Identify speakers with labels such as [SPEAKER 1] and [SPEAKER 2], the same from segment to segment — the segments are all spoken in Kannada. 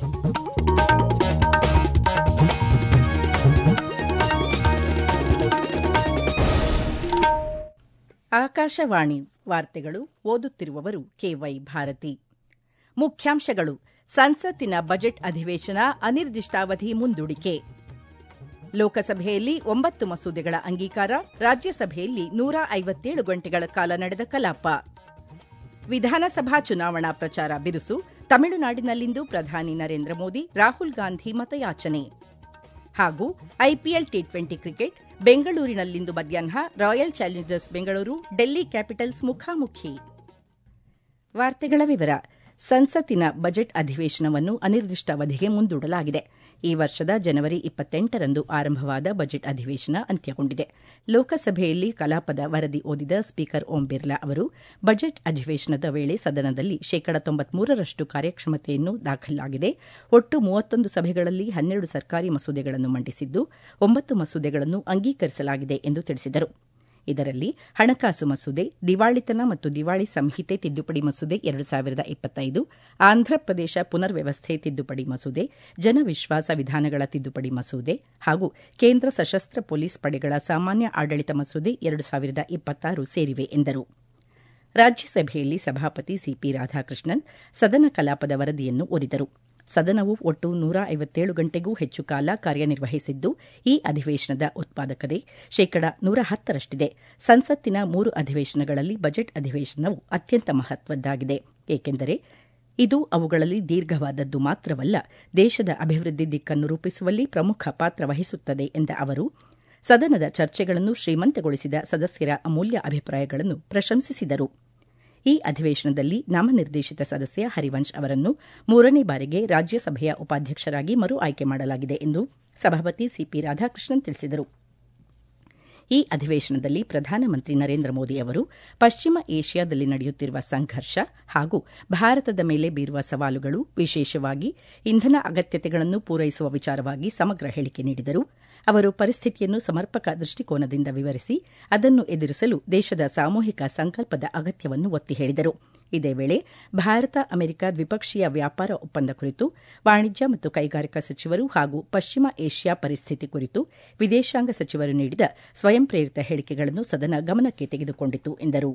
[SPEAKER 1] ಆಕಾಶವಾಣಿ ವಾರ್ತೆಗಳು ಓದುತ್ತಿರುವವರು ಕೆವೈ ಭಾರತಿ ಮುಖ್ಯಾಂಶಗಳು ಸಂಸತ್ತಿನ ಬಜೆಟ್ ಅಧಿವೇಶನ ಅನಿರ್ದಿಷ್ಟಾವಧಿ ಮುಂದೂಡಿಕೆ ಲೋಕಸಭೆಯಲ್ಲಿ ಒಂಬತ್ತು ಮಸೂದೆಗಳ ಅಂಗೀಕಾರ ರಾಜ್ಯಸಭೆಯಲ್ಲಿ ನೂರ ಐವತ್ತೇಳು ಗಂಟೆಗಳ ಕಾಲ ನಡೆದ ಕಲಾಪ ವಿಧಾನಸಭಾ ಚುನಾವಣಾ ಪ್ರಚಾರ ಬಿರುಸು ತಮಿಳುನಾಡಿನಲ್ಲಿಂದು ಪ್ರಧಾನಿ ನರೇಂದ್ರ ಮೋದಿ ರಾಹುಲ್ ಗಾಂಧಿ ಮತಯಾಚನೆ ಹಾಗೂ ಐಪಿಎಲ್ ಟಿ ಟ್ವೆಂಟಿ ಕ್ರಿಕೆಟ್ ಬೆಂಗಳೂರಿನಲ್ಲಿಂದು ಮಧ್ಯಾಹ್ನ Royal Challengers Bengaluru Delhi Capitals ಮುಖಾಮುಖಿ ವಾರ್ತೆಗಳ ವಿವರ ಸಂಸತ್ತಿನ ಬಜೆಟ್ ಅಧಿವೇಶನವನ್ನು ಅನಿರ್ದಿಷ್ಟಾವಧಿಗೆ ಮುಂದೂಡಲಾಗಿದೆ ಈ ವರ್ಷದ ಜನವರಿ ಇಪ್ಪತ್ತೆಂಟರಂದು ಆರಂಭವಾದ ಬಜೆಟ್ ಅಧಿವೇಶನ ಅಂತ್ಯಗೊಂಡಿದೆ ಲೋಕಸಭೆಯಲ್ಲಿ ಕಲಾಪದ ವರದಿ ಓದಿದ ಸ್ಪೀಕರ್ ಓಂ ಬಿರ್ಲಾ ಅವರು ಬಜೆಟ್ ಅಧಿವೇಶನದ ವೇಳೆ ಸದನದಲ್ಲಿ ಶೇಕಡ ತೊಂಬತ್ಮೂರರಷ್ಟು ಕಾರ್ಯಕ್ಷಮತೆಯನ್ನು ದಾಖಲಾಗಿದೆ ಒಟ್ಟು ಮೂವತ್ತೊಂದು ಸಭೆಗಳಲ್ಲಿ ಹನ್ನೆರಡು ಸರ್ಕಾರಿ ಮಸೂದೆಗಳನ್ನು ಮಂಡಿಸಿದ್ದು ಒಂಬತ್ತು ಮಸೂದೆಗಳನ್ನು ಅಂಗೀಕರಿಸಲಾಗಿದೆ ಎಂದು ತಿಳಿಸಿದರು ಇದರಲ್ಲಿ ಹಣಕಾಸು ಮಸೂದೆ ದಿವಾಳಿತನ ಮತ್ತು ದಿವಾಳಿ ಸಂಹಿತೆ ತಿದ್ದುಪಡಿ ಮಸೂದೆ ಎರಡು ಸಾವಿರದ ಇಪ್ಪತ್ತೈದು ಆಂಧ್ರಪ್ರದೇಶ ಪುನರ್ ವ್ಯವಸ್ಥೆ ತಿದ್ದುಪಡಿ ಮಸೂದೆ ಜನವಿಶ್ವಾಸ ವಿಧಾನಗಳ ತಿದ್ದುಪಡಿ ಮಸೂದೆ ಹಾಗೂ ಕೇಂದ್ರ ಸಶಸ್ತ್ರ ಪೊಲೀಸ್ ಪಡೆಗಳ ಸಾಮಾನ್ಯ ಆಡಳಿತ ಮಸೂದೆ ಎರಡು ಸಾವಿರದ ಇಪ್ಪತ್ತಾರು ಸೇರಿವೆ ಎಂದರು ರಾಜ್ಯಸಭೆಯಲ್ಲಿ ಸಭಾಪತಿ ಸಿಪಿ ರಾಧಾಕೃಷ್ಣನ್ ಸದನ ಕಲಾಪದ ವರದಿಯನ್ನು ಓದಿದರು ಸದನವು ಒಟ್ಟು ನೂರ ಐವತ್ತೇಳು ಗಂಟೆಗೂ ಹೆಚ್ಚು ಕಾಲ ಕಾರ್ಯನಿರ್ವಹಿಸಿದ್ದು ಈ ಅಧಿವೇಶನದ ಉತ್ಪಾದಕತೆ ಶೇಕಡ ನೂರ ಹತ್ತರಷ್ಟಿದೆ ಸಂಸತ್ತಿನ ಮೂರು ಅಧಿವೇಶನಗಳಲ್ಲಿ ಬಜೆಟ್ ಅಧಿವೇಶನವು ಅತ್ಯಂತ ಮಹತ್ವದ್ದಾಗಿದೆ ಏಕೆಂದರೆ ಇದು ಅವುಗಳಲ್ಲಿ ದೀರ್ಘವಾದದ್ದು ಮಾತ್ರವಲ್ಲ ದೇಶದ ಅಭಿವೃದ್ಧಿ ದಿಕ್ಕನ್ನು ರೂಪಿಸುವಲ್ಲಿ ಪ್ರಮುಖ ಪಾತ್ರ ವಹಿಸುತ್ತದೆ ಎಂದ ಅವರು ಸದನದ ಚರ್ಚೆಗಳನ್ನು ಶ್ರೀಮಂತಗೊಳಿಸಿದ ಸದಸ್ಯರ ಅಮೂಲ್ಯ ಅಭಿಪ್ರಾಯಗಳನ್ನು ಪ್ರಶಂಸಿಸಿದರು ಈ ಅಧಿವೇಶನದಲ್ಲಿ ನಾಮನಿರ್ದೇಶಿತ ಸದಸ್ಯ ಹರಿವಂಶ್ ಅವರನ್ನು ಮೂರನೇ ಬಾರಿಗೆ ರಾಜ್ಯಸಭೆಯ ಉಪಾಧ್ಯಕ್ಷರಾಗಿ ಮರು ಆಯ್ಕೆ ಮಾಡಲಾಗಿದೆ ಎಂದು ಸಭಾಪತಿ ಸಿಪಿ ರಾಧಾಕೃಷ್ಣನ್ ತಿಳಿಸಿದರು ಈ ಅಧಿವೇಶನದಲ್ಲಿ ಪ್ರಧಾನಮಂತ್ರಿ ನರೇಂದ್ರ ಮೋದಿ ಅವರು ಪಶ್ಚಿಮ ಏಷ್ಯಾದಲ್ಲಿ ನಡೆಯುತ್ತಿರುವ ಸಂಘರ್ಷ ಹಾಗೂ ಭಾರತದ ಮೇಲೆ ಬೀರುವ ಸವಾಲುಗಳು ವಿಶೇಷವಾಗಿ ಇಂಧನ ಅಗತ್ಯತೆಗಳನ್ನು ಪೂರೈಸುವ ವಿಚಾರವಾಗಿ ಸಮಗ್ರ ಹೇಳಿಕೆ ನೀಡಿದರು ಅವರು ಪರಿಸ್ಥಿತಿಯನ್ನು ಸಮರ್ಪಕ ದೃಷ್ಟಿಕೋನದಿಂದ ವಿವರಿಸಿ ಅದನ್ನು ಎದುರಿಸಲು ದೇಶದ ಸಾಮೂಹಿಕ ಸಂಕಲ್ಪದ ಅಗತ್ಯವನ್ನು ಒತ್ತಿ ಹೇಳಿದರು ಇದೇ ವೇಳೆ ಭಾರತ ಅಮೆರಿಕ ದ್ವಿಪಕ್ಷೀಯ ವ್ಯಾಪಾರ ಒಪ್ಪಂದ ಕುರಿತು ವಾಣಿಜ್ಯ ಮತ್ತು ಕೈಗಾರಿಕಾ ಸಚಿವರು ಹಾಗೂ ಪಶ್ಚಿಮ ಏಷ್ಯಾ ಪರಿಸ್ಥಿತಿ ಕುರಿತು ವಿದೇಶಾಂಗ ಸಚಿವರು ನೀಡಿದ ಸ್ವಯಂ ಪ್ರೇರಿತ ಹೇಳಿಕೆಗಳನ್ನು ಸದನ ಗಮನಕ್ಕೆ ತೆಗೆದುಕೊಂಡಿತು ಎಂದರು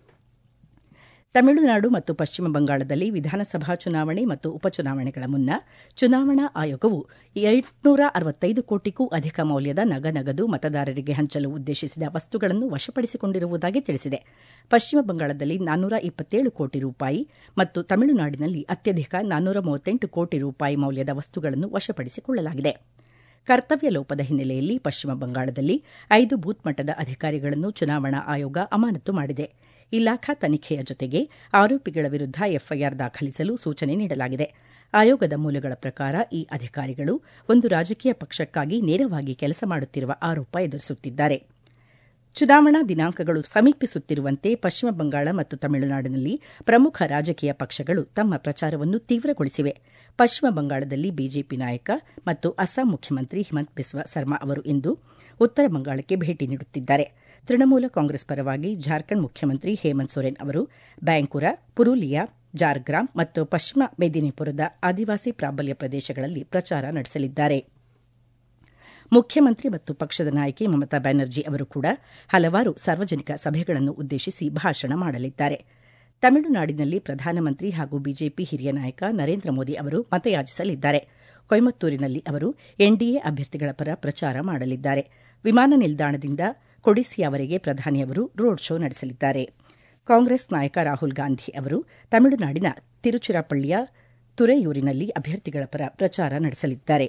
[SPEAKER 1] ತಮಿಳುನಾಡು ಮತ್ತು ಪಶ್ಚಿಮ ಬಂಗಾಳದಲ್ಲಿ ವಿಧಾನಸಭಾ ಚುನಾವಣೆ ಮತ್ತು ಉಪಚುನಾವಣೆಗಳ ಮುನ್ನ ಚುನಾವಣಾ ಆಯೋಗವು ಎಂಟುನೂರ ಅರವತ್ತೈದು ಕೋಟಿಗೂ ಅಧಿಕ ಮೌಲ್ಯದ ನಗನಗದು ಮತದಾರರಿಗೆ ಹಂಚಲು ಉದ್ದೇಶಿಸಿದ ವಸ್ತುಗಳನ್ನು ವಶಪಡಿಸಿಕೊಂಡಿರುವುದಾಗಿ ತಿಳಿಸಿದೆ ಪಶ್ಚಿಮ ಬಂಗಾಳದಲ್ಲಿ ನಾನ್ನೂರ ಇಪ್ಪತ್ತೇಳು ಕೋಟಿ ರೂಪಾಯಿ ಮತ್ತು ತಮಿಳುನಾಡಿನಲ್ಲಿ ಅತ್ಯಧಿಕ ನಾನ್ನೂರ ಮೂವತ್ತೆಂಟು ಕೋಟಿ ರೂಪಾಯಿ ಮೌಲ್ಯದ ವಸ್ತುಗಳನ್ನು ವಶಪಡಿಸಿಕೊಳ್ಳಲಾಗಿದೆ ಕರ್ತವ್ಯ ಲೋಪದ ಹಿನ್ನೆಲೆಯಲ್ಲಿ ಪಶ್ಚಿಮ ಬಂಗಾಳದಲ್ಲಿ ಐದು ಬೂತ್ ಮಟ್ಟದ ಅಧಿಕಾರಿಗಳನ್ನು ಚುನಾವಣಾ ಆಯೋಗ ಅಮಾನತು ಮಾಡಿದೆ ಇಲಾಖಾ ತನಿಖೆಯ ಜೊತೆಗೆ ಆರೋಪಿಗಳ ವಿರುದ್ಧ ಎಫ್ಐಆರ್ ದಾಖಲಿಸಲು ಸೂಚನೆ ನೀಡಲಾಗಿದೆ ಆಯೋಗದ ಮೂಲಗಳ ಪ್ರಕಾರ ಈ ಅಧಿಕಾರಿಗಳು ಒಂದು ರಾಜಕೀಯ ಪಕ್ಷಕ್ಕಾಗಿ ನೇರವಾಗಿ ಕೆಲಸ ಮಾಡುತ್ತಿರುವ ಆರೋಪ ಎದುರಿಸುತ್ತಿದ್ದಾರೆ ಚುನಾವಣಾ ದಿನಾಂಕಗಳು ಸಮೀಪಿಸುತ್ತಿರುವಂತೆ ಪಶ್ಚಿಮ ಬಂಗಾಳ ಮತ್ತು ತಮಿಳುನಾಡಿನಲ್ಲಿ ಪ್ರಮುಖ ರಾಜಕೀಯ ಪಕ್ಷಗಳು ತಮ್ಮ ಪ್ರಚಾರವನ್ನು ತೀವ್ರಗೊಳಿಸಿವೆ ಪಶ್ಚಿಮ ಬಂಗಾಳದಲ್ಲಿ ಬಿಜೆಪಿ ನಾಯಕ ಮತ್ತು ಅಸ್ಸಾಂ ಮುಖ್ಯಮಂತ್ರಿ ಹಿಮಂತ್ ಬಿಸ್ವಾ ಸರ್ಮಾ ಅವರು ಇಂದು ಉತ್ತರ ಬಂಗಾಳಕ್ಕೆ ಭೇಟಿ ನೀಡುತ್ತಿದ್ದಾರೆ ತೃಣಮೂಲ ಕಾಂಗ್ರೆಸ್ ಪರವಾಗಿ ಜಾರ್ಖಂಡ್ ಮುಖ್ಯಮಂತ್ರಿ ಹೇಮಂತ್ ಸೊರೆನ್ ಅವರು ಬ್ಯಾಂಕುರ ಪುರುಲಿಯಾ ಜಾರ್ಗ್ರಾಮ್ ಮತ್ತು ಪಶ್ಚಿಮ ಮೇದಿನಿಪುರದ ಆದಿವಾಸಿ ಪ್ರಾಬಲ್ಯ ಪ್ರದೇಶಗಳಲ್ಲಿ ಪ್ರಚಾರ ನಡೆಸಲಿದ್ದಾರೆ ಮುಖ್ಯಮಂತ್ರಿ ಮತ್ತು ಪಕ್ಷದ ನಾಯಕಿ ಮಮತಾ ಬ್ಯಾನರ್ಜಿ ಅವರು ಕೂಡ ಹಲವಾರು ಸಾರ್ವಜನಿಕ ಸಭೆಗಳನ್ನು ಉದ್ದೇಶಿಸಿ ಭಾಷಣ ಮಾಡಲಿದ್ದಾರೆ ತಮಿಳುನಾಡಿನಲ್ಲಿ ಪ್ರಧಾನಮಂತ್ರಿ ಹಾಗೂ ಬಿಜೆಪಿ ಹಿರಿಯ ನಾಯಕ ನರೇಂದ್ರ ಮೋದಿ ಅವರು ಮತಯಾಚಿಸಲಿದ್ದಾರೆ ಕೊಯಮತ್ತೂರಿನಲ್ಲಿ ಅವರು ಎನ್ಡಿಎ ಅಭ್ಯರ್ಥಿಗಳ ಪರ ಪ್ರಚಾರ ಮಾಡಲಿದ್ದಾರೆ ವಿಮಾನ ನಿಲ್ದಾಣದಿಂದ ಕೊಡಿಸಿಯವರೆಗೆ ಪ್ರಧಾನಿಯವರು ರೋಡ್ ಶೋ ನಡೆಸಲಿದ್ದಾರೆ ಕಾಂಗ್ರೆಸ್ ನಾಯಕ ರಾಹುಲ್ ಗಾಂಧಿ ಅವರು ತಮಿಳುನಾಡಿನ ತಿರುಚಿರಾಪಳ್ಳಿಯ ತುರೆಯೂರಿನಲ್ಲಿ ಅಭ್ಯರ್ಥಿಗಳ ಪರ ಪ್ರಚಾರ ನಡೆಸಲಿದ್ದಾರೆ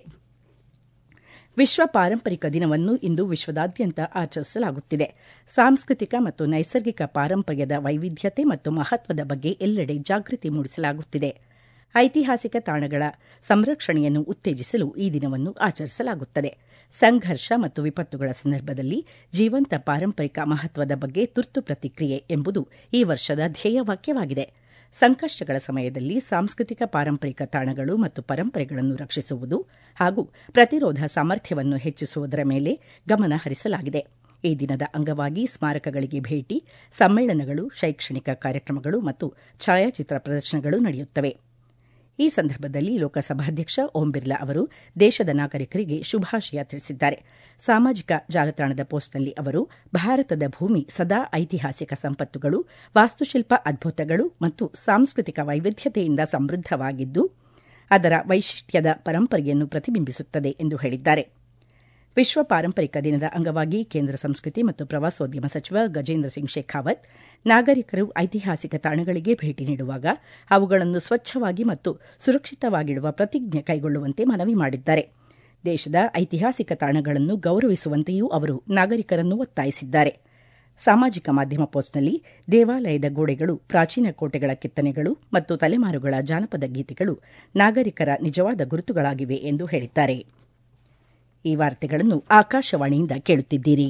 [SPEAKER 1] ವಿಶ್ವ ಪಾರಂಪರಿಕ ದಿನವನ್ನು ಇಂದು ವಿಶ್ವದಾದ್ಯಂತ ಆಚರಿಸಲಾಗುತ್ತಿದೆ ಸಾಂಸ್ಕೃತಿಕ ಮತ್ತು ನೈಸರ್ಗಿಕ ಪಾರಂಪರ್ಯದ ವೈವಿಧ್ಯತೆ ಮತ್ತು ಮಹತ್ವದ ಬಗ್ಗೆ ಎಲ್ಲೆಡೆ ಜಾಗೃತಿ ಮೂಡಿಸಲಾಗುತ್ತಿದೆ ಐತಿಹಾಸಿಕ ತಾಣಗಳ ಸಂರಕ್ಷಣೆಯನ್ನು ಉತ್ತೇಜಿಸಲು ಈ ದಿನವನ್ನು ಆಚರಿಸಲಾಗುತ್ತದೆ ಸಂಘರ್ಷ ಮತ್ತು ವಿಪತ್ತುಗಳ ಸಂದರ್ಭದಲ್ಲಿ ಜೀವಂತ ಪಾರಂಪರಿಕ ಮಹತ್ವದ ಬಗ್ಗೆ ತುರ್ತು ಪ್ರತಿಕ್ರಿಯೆ ಎಂಬುದು ಈ ವರ್ಷದ ಧ್ಯೇಯವಾಕ್ಯವಾಗಿದೆ ಸಂಕಷ್ಟಗಳ ಸಮಯದಲ್ಲಿ ಸಾಂಸ್ಕೃತಿಕ ಪಾರಂಪರಿಕ ತಾಣಗಳು ಮತ್ತು ಪರಂಪರೆಗಳನ್ನು ರಕ್ಷಿಸುವುದು ಹಾಗೂ ಪ್ರತಿರೋಧ ಸಾಮರ್ಥ್ಯವನ್ನು ಹೆಚ್ಚಿಸುವುದರ ಮೇಲೆ ಗಮನ ಹರಿಸಲಾಗಿದೆ ಈ ದಿನದ ಅಂಗವಾಗಿ ಸ್ಮಾರಕಗಳಿಗೆ ಭೇಟಿ ಸಮ್ಮೇಳನಗಳು ಶೈಕ್ಷಣಿಕ ಕಾರ್ಯಕ್ರಮಗಳು ಮತ್ತು ಛಾಯಾಚಿತ್ರ ಪ್ರದರ್ಶನಗಳು ನಡೆಯುತ್ತವೆ ಈ ಸಂದರ್ಭದಲ್ಲಿ ಲೋಕಸಭಾಧ್ಯಕ್ಷ ಓಂ ಬಿರ್ಲಾ ಅವರು ದೇಶದ ನಾಗರಿಕರಿಗೆ ಶುಭಾಶಯ ತಿಳಿಸಿದ್ದಾರೆ ಸಾಮಾಜಿಕ ಜಾಲತಾಣದ ಪೋಸ್ಟ್ನಲ್ಲಿ ಅವರು ಭಾರತದ ಭೂಮಿ ಸದಾ ಐತಿಹಾಸಿಕ ಸಂಪತ್ತುಗಳು ವಾಸ್ತುಶಿಲ್ಪ ಅದ್ಭುತಗಳು ಮತ್ತು ಸಾಂಸ್ಕೃತಿಕ ವೈವಿಧ್ಯತೆಯಿಂದ ಸಮೃದ್ಧವಾಗಿದ್ದು ಅದರ ವೈಶಿಷ್ಟ್ಯದ ಪರಂಪರೆಯನ್ನು ಪ್ರತಿಬಿಂಬಿಸುತ್ತದೆ ಎಂದು ಹೇಳಿದ್ದಾರೆ ವಿಶ್ವ ಪಾರಂಪರಿಕ ದಿನದ ಅಂಗವಾಗಿ ಕೇಂದ್ರ ಸಂಸ್ಕೃತಿ ಮತ್ತು ಪ್ರವಾಸೋದ್ಯಮ ಸಚಿವ ಗಜೇಂದ್ರ ಸಿಂಗ್ ಶೇಖಾವತ್ ನಾಗರಿಕರು ಐತಿಹಾಸಿಕ ತಾಣಗಳಿಗೆ ಭೇಟಿ ನೀಡುವಾಗ ಅವುಗಳನ್ನು ಸ್ವಚ್ಛವಾಗಿ ಮತ್ತು ಸುರಕ್ಷಿತವಾಗಿಡುವ ಪ್ರತಿಜ್ಞೆ ಕೈಗೊಳ್ಳುವಂತೆ ಮನವಿ ಮಾಡಿದ್ದಾರೆ ದೇಶದ ಐತಿಹಾಸಿಕ ತಾಣಗಳನ್ನು ಗೌರವಿಸುವಂತೆಯೂ ಅವರು ನಾಗರಿಕರನ್ನು ಒತ್ತಾಯಿಸಿದ್ದಾರೆ ಸಾಮಾಜಿಕ ಮಾಧ್ಯಮ ಪೋಸ್ಟ್ನಲ್ಲಿ ದೇವಾಲಯದ ಗೋಡೆಗಳು ಪ್ರಾಚೀನ ಕೋಟೆಗಳ ಕೆತ್ತನೆಗಳು ಮತ್ತು ತಲೆಮಾರುಗಳ ಜಾನಪದ ಗೀತೆಗಳು ನಾಗರಿಕರ ನಿಜವಾದ ಗುರುತುಗಳಾಗಿವೆ ಎಂದು ಹೇಳಿದ್ದಾರೆ ಈ ವಾರ್ತೆಗಳನ್ನು ಆಕಾಶವಾಣಿಯಿಂದ ಕೇಳುತ್ತಿದ್ದೀರಿ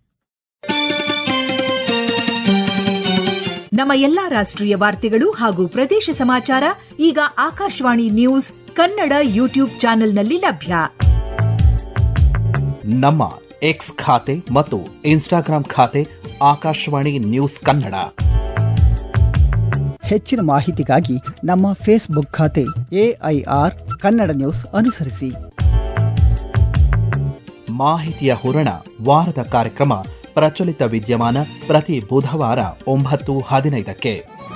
[SPEAKER 2] ನಮ್ಮ ಎಲ್ಲಾ ರಾಷ್ಟ್ರೀಯ ವಾರ್ತೆಗಳು ಹಾಗೂ ಪ್ರದೇಶ ಸಮಾಚಾರ ಈಗ ಆಕಾಶವಾಣಿ ನ್ಯೂಸ್ ಕನ್ನಡ ಯೂಟ್ಯೂಬ್ ಚಾನೆಲ್ನಲ್ಲಿ ಲಭ್ಯ
[SPEAKER 3] ನಮ್ಮ ಎಕ್ಸ್ ಖಾತೆ ಮತ್ತು ಇನ್ಸ್ಟಾಗ್ರಾಂ ಖಾತೆ ಆಕಾಶವಾಣಿ ನ್ಯೂಸ್ ಕನ್ನಡ
[SPEAKER 4] ಹೆಚ್ಚಿನ ಮಾಹಿತಿಗಾಗಿ ನಮ್ಮ ಫೇಸ್ಬುಕ್ ಖಾತೆ ಎಐಆರ್ ಕನ್ನಡ ನ್ಯೂಸ್ ಅನುಸರಿಸಿ
[SPEAKER 3] ಮಾಹಿತಿಯ ಹೂರಣ ವಾರದ ಕಾರ್ಯಕ್ರಮ ಪ್ರಚಲಿತ ವಿದ್ಯಮಾನ ಪ್ರತಿ ಬುಧವಾರ ಒಂಬತ್ತು ಹದಿನೈದಕ್ಕೆ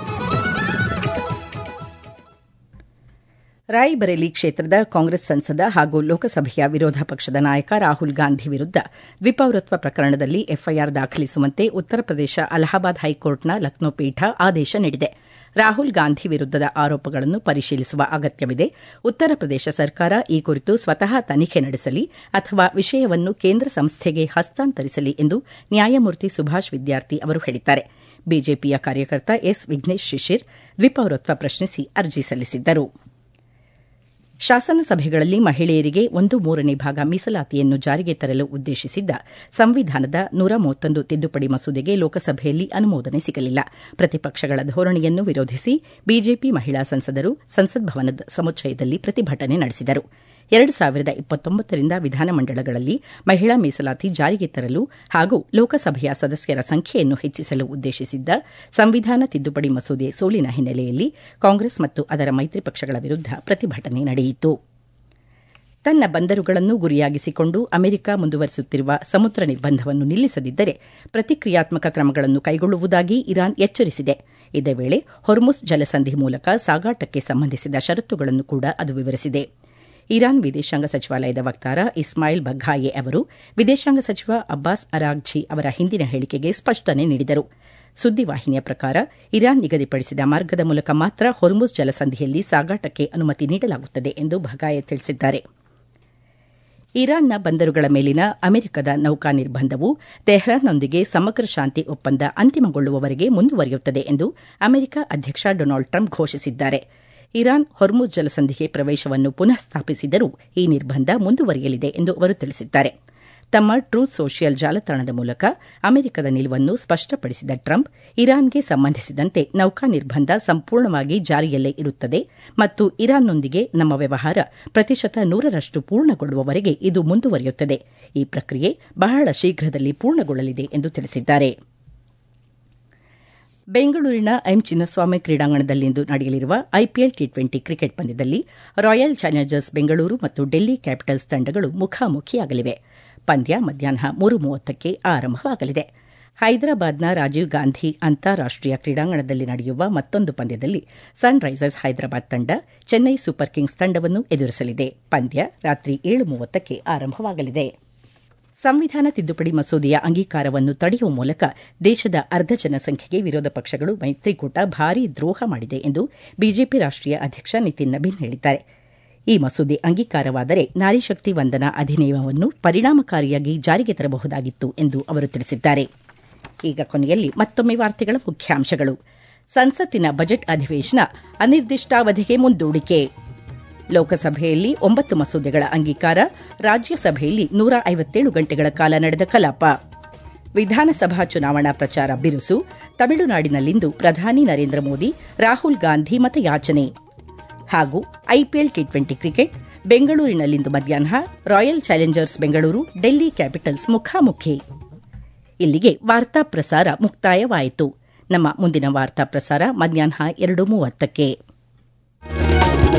[SPEAKER 1] ರಾಯ್ಬರೇಲಿ ಕ್ಷೇತ್ರದ ಕಾಂಗ್ರೆಸ್ ಸಂಸದ ಹಾಗೂ ಲೋಕಸಭೆಯ ವಿರೋಧ ಪಕ್ಷದ ನಾಯಕ ರಾಹುಲ್ ಗಾಂಧಿ ವಿರುದ್ದ ದ್ವಿಪೌರತ್ವ ಪ್ರಕರಣದಲ್ಲಿ ಎಫ್ಐಆರ್ ದಾಖಲಿಸುವಂತೆ ಉತ್ತರ ಪ್ರದೇಶ ಅಲಹಾಬಾದ್ ಹೈಕೋರ್ಟ್ನ ಲಕ್ನೋ ಪೀಠ ಆದೇಶ ನೀಡಿದೆ ರಾಹುಲ್ ಗಾಂಧಿ ವಿರುದ್ದದ ಆರೋಪಗಳನ್ನು ಪರಿಶೀಲಿಸುವ ಅಗತ್ಯವಿದೆ ಉತ್ತರ ಪ್ರದೇಶ ಸರ್ಕಾರ ಈ ಕುರಿತು ಸ್ವತಃ ತನಿಖೆ ನಡೆಸಲಿ ಅಥವಾ ವಿಷಯವನ್ನು ಕೇಂದ್ರ ಸಂಸ್ಥೆಗೆ ಹಸ್ತಾಂತರಿಸಲಿ ಎಂದು ನ್ಯಾಯಮೂರ್ತಿ ಸುಭಾಷ್ ವಿದ್ಯಾರ್ಥಿ ಅವರು ಹೇಳಿದ್ದಾರೆ ಬಿಜೆಪಿಯ ಕಾರ್ಯಕರ್ತ ಎಸ್ ವಿಘ್ನೇಶ್ ಶಿಶಿರ್ ದ್ವಿಪೌರತ್ವ ಪ್ರಶ್ನಿಸಿ ಅರ್ಜಿ ಸಲ್ಲಿಸಿದ್ದರು ಶಾಸನ ಸಭೆಗಳಲ್ಲಿ ಮಹಿಳೆಯರಿಗೆ ಒಂದು ಮೂರನೇ ಭಾಗ ಮೀಸಲಾತಿಯನ್ನು ಜಾರಿಗೆ ತರಲು ಉದ್ದೇಶಿಸಿದ್ದ ಸಂವಿಧಾನದ ನೂರ ಮೂವತ್ತೊಂದು ತಿದ್ದುಪಡಿ ಮಸೂದೆಗೆ ಲೋಕಸಭೆಯಲ್ಲಿ ಅನುಮೋದನೆ ಸಿಗಲಿಲ್ಲ ಪ್ರತಿಪಕ್ಷಗಳ ಧೋರಣೆಯನ್ನು ವಿರೋಧಿಸಿ ಬಿಜೆಪಿ ಮಹಿಳಾ ಸಂಸದರು ಸಂಸತ್ ಭವನದ ಸಮುಚ್ಚಯದಲ್ಲಿ ಪ್ರತಿಭಟನೆ ನಡೆಸಿದರು ಎರಡು ಸಾವಿರದ ಇಪ್ಪತ್ತೊಂಬತ್ತರಿಂದ ವಿಧಾನಮಂಡಲಗಳಲ್ಲಿ ಮಹಿಳಾ ಮೀಸಲಾತಿ ಜಾರಿಗೆ ತರಲು ಹಾಗೂ ಲೋಕಸಭೆಯ ಸದಸ್ಯರ ಸಂಖ್ಯೆಯನ್ನು ಹೆಚ್ಚಿಸಲು ಉದ್ದೇಶಿಸಿದ್ದ ಸಂವಿಧಾನ ತಿದ್ದುಪಡಿ ಮಸೂದೆ ಸೋಲಿನ ಹಿನ್ನೆಲೆಯಲ್ಲಿ ಕಾಂಗ್ರೆಸ್ ಮತ್ತು ಅದರ ಮೈತ್ರಿ ಪಕ್ಷಗಳ ವಿರುದ್ದ ಪ್ರತಿಭಟನೆ ನಡೆಯಿತು ತನ್ನ ಬಂದರುಗಳನ್ನು ಗುರಿಯಾಗಿಸಿಕೊಂಡು ಅಮೆರಿಕ ಮುಂದುವರಿಸುತ್ತಿರುವ ಸಮುದ್ರ ನಿರ್ಬಂಧವನ್ನು ನಿಲ್ಲಿಸದಿದ್ದರೆ ಪ್ರತಿಕ್ರಿಯಾತ್ಮಕ ಕ್ರಮಗಳನ್ನು ಕೈಗೊಳ್ಳುವುದಾಗಿ ಇರಾನ್ ಎಚ್ಚರಿಸಿದೆ ಇದೇ ವೇಳೆ ಹೊರ್ಮುಸ್ ಜಲಸಂಧಿ ಮೂಲಕ ಸಾಗಾಟಕ್ಕೆ ಸಂಬಂಧಿಸಿದ ಷರತ್ತುಗಳನ್ನು ಕೂಡ ಅದು ವಿವರಿಸಿದೆ ಇರಾನ್ ವಿದೇಶಾಂಗ ಸಚಿವಾಲಯದ ವಕ್ತಾರ ಇಸ್ಮಾಯಿಲ್ ಬಘಾಯೆ ಅವರು ವಿದೇಶಾಂಗ ಸಚಿವ ಅಬ್ಬಾಸ್ ಅರಾಗ್ಜಿ ಅವರ ಹಿಂದಿನ ಹೇಳಿಕೆಗೆ ಸ್ಪಷ್ಟನೆ ನೀಡಿದರು ಸುದ್ದಿವಾಹಿನಿಯ ಪ್ರಕಾರ ಇರಾನ್ ನಿಗದಿಪಡಿಸಿದ ಮಾರ್ಗದ ಮೂಲಕ ಮಾತ್ರ ಹೊರ್ಮುಸ್ ಜಲಸಂಧಿಯಲ್ಲಿ ಸಾಗಾಟಕ್ಕೆ ಅನುಮತಿ ನೀಡಲಾಗುತ್ತದೆ ಎಂದು ಬಘಾಯೆ ತಿಳಿಸಿದ್ದಾರೆ ಇರಾನ್ನ ಬಂದರುಗಳ ಮೇಲಿನ ಅಮೆರಿಕದ ನೌಕಾ ನಿರ್ಬಂಧವು ತೆಹರಾನ್ನೊಂದಿಗೆ ಸಮಗ್ರ ಶಾಂತಿ ಒಪ್ಪಂದ ಅಂತಿಮಗೊಳ್ಳುವವರೆಗೆ ಮುಂದುವರಿಯುತ್ತದೆ ಎಂದು ಅಮೆರಿಕ ಅಧ್ಯಕ್ಷ ಡೊನಾಲ್ಡ್ ಟ್ರಂಪ್ ಘೋಷಿಸಿದ್ದಾರೆ ಇರಾನ್ ಹೊರ್ಮುಜ್ ಜಲಸಂಧಿಗೆ ಪ್ರವೇಶವನ್ನು ಪುನಃ ಸ್ಥಾಪಿಸಿದರೂ ಈ ನಿರ್ಬಂಧ ಮುಂದುವರಿಯಲಿದೆ ಎಂದು ಅವರು ತಿಳಿಸಿದ್ದಾರೆ ತಮ್ಮ ಟ್ರೂತ್ ಸೋಷಿಯಲ್ ಜಾಲತಾಣದ ಮೂಲಕ ಅಮೆರಿಕದ ನಿಲುವನ್ನು ಸ್ಪಷ್ಟಪಡಿಸಿದ ಟ್ರಂಪ್ ಇರಾನ್ಗೆ ಸಂಬಂಧಿಸಿದಂತೆ ನೌಕಾ ನಿರ್ಬಂಧ ಸಂಪೂರ್ಣವಾಗಿ ಜಾರಿಯಲ್ಲೇ ಇರುತ್ತದೆ ಮತ್ತು ಇರಾನ್ನೊಂದಿಗೆ ನಮ್ಮ ವ್ಯವಹಾರ ಪ್ರತಿಶತ ನೂರರಷ್ಟು ಪೂರ್ಣಗೊಳ್ಳುವವರೆಗೆ ಇದು ಮುಂದುವರಿಯುತ್ತದೆ ಈ ಪ್ರಕ್ರಿಯೆ ಬಹಳ ಶೀಘ್ರದಲ್ಲಿ ಪೂರ್ಣಗೊಳ್ಳಲಿದೆ ಎಂದು ತಿಳಿಸಿದ್ದಾರೆ ಬೆಂಗಳೂರಿನ ಎಂ ಚಿನ್ನಸ್ವಾಮಿ ಕ್ರೀಡಾಂಗಣದಲ್ಲಿಂದು ನಡೆಯಲಿರುವ ಐಪಿಎಲ್ ಟಿ ಟ್ವೆಂಟಿ ಕ್ರಿಕೆಟ್ ಪಂದ್ಯದಲ್ಲಿ ರಾಯಲ್ ಚಾಲೆಂಜರ್ಸ್ ಬೆಂಗಳೂರು ಮತ್ತು ಡೆಲ್ಲಿ ಕ್ಯಾಪಿಟಲ್ಸ್ ತಂಡಗಳು ಮುಖಾಮುಖಿಯಾಗಲಿವೆ ಪಂದ್ಯ ಮಧ್ಯಾಹ್ನ ಮೂರು ಮೂವತ್ತಕ್ಕೆ ಆರಂಭವಾಗಲಿದೆ ಹೈದರಾಬಾದ್ನ ರಾಜೀವ್ ಗಾಂಧಿ ಅಂತಾರಾಷ್ಟೀಯ ಕ್ರೀಡಾಂಗಣದಲ್ಲಿ ನಡೆಯುವ ಮತ್ತೊಂದು ಪಂದ್ಯದಲ್ಲಿ ಸನ್ ರೈಸರ್ಸ್ ಹೈದರಾಬಾದ್ ತಂಡ ಚೆನ್ನೈ ಸೂಪರ್ ಕಿಂಗ್ಸ್ ತಂಡವನ್ನು ಎದುರಿಸಲಿದೆ ಪಂದ್ಯ ರಾತ್ರಿ ಏಳು ಮೂವತ್ತಕ್ಕೆ ಆರಂಭವಾಗಲಿದೆ ಸಂವಿಧಾನ ತಿದ್ದುಪಡಿ ಮಸೂದೆಯ ಅಂಗೀಕಾರವನ್ನು ತಡೆಯುವ ಮೂಲಕ ದೇಶದ ಅರ್ಧ ಜನಸಂಖ್ಯೆಗೆ ವಿರೋಧ ಪಕ್ಷಗಳು ಮೈತ್ರಿಕೂಟ ಭಾರೀ ದ್ರೋಹ ಮಾಡಿದೆ ಎಂದು ಬಿಜೆಪಿ ರಾಷ್ಟೀಯ ಅಧ್ಯಕ್ಷ ನಿತಿನ್ ನಬೀನ್ ಹೇಳಿದ್ದಾರೆ ಈ ಮಸೂದೆ ಅಂಗೀಕಾರವಾದರೆ ನಾರಿಶಕ್ತಿ ವಂದನಾ ಅಧಿನಿಯಮವನ್ನು ಪರಿಣಾಮಕಾರಿಯಾಗಿ ಜಾರಿಗೆ ತರಬಹುದಾಗಿತ್ತು ಎಂದು ಅವರು ತಿಳಿಸಿದ್ದಾರೆ ಈಗ ಕೊನೆಯಲ್ಲಿ ಮತ್ತೊಮ್ಮೆ ವಾರ್ತೆಗಳ ಮುಖ್ಯಾಂಶಗಳು ಸಂಸತ್ತಿನ ಬಜೆಟ್ ಅಧಿವೇಶನ ಅನಿರ್ದಿಷ್ಟಾವಧಿಗೆ ಮುಂದೂಡಿಕೆ ಲೋಕಸಭೆಯಲ್ಲಿ ಒಂಬತ್ತು ಮಸೂದೆಗಳ ಅಂಗೀಕಾರ ರಾಜ್ಯಸಭೆಯಲ್ಲಿ ನೂರ ಐವತ್ತೇಳು ಗಂಟೆಗಳ ಕಾಲ ನಡೆದ ಕಲಾಪ ವಿಧಾನಸಭಾ ಚುನಾವಣಾ ಪ್ರಚಾರ ಬಿರುಸು ತಮಿಳುನಾಡಿನಲ್ಲಿಂದು ಪ್ರಧಾನಿ ನರೇಂದ್ರ ಮೋದಿ ರಾಹುಲ್ ಗಾಂಧಿ ಮತಯಾಚನೆ ಹಾಗೂ ಐಪಿಎಲ್ ಟಿ ಟ್ವೆಂಟಿ ಕ್ರಿಕೆಟ್ ಬೆಂಗಳೂರಿನಲ್ಲಿಂದು ಮಧ್ಯಾಹ್ನ Royal Challengers Bengaluru Delhi Capitals ಮುಖಾಮುಖಿ ಇಲ್ಲಿಗೆ ವಾರ್ತಾ ಪ್ರಸಾರ ಮುಕ್ತಾಯವಾಯಿತು ನಮ್ಮ ಮುಂದಿನ ವಾರ್ತಾ ಪ್ರಸಾರ ಮಧ್ಯಾಹ್ನ ಎರಡು ಮೂವತ್ತಕ್ಕೆ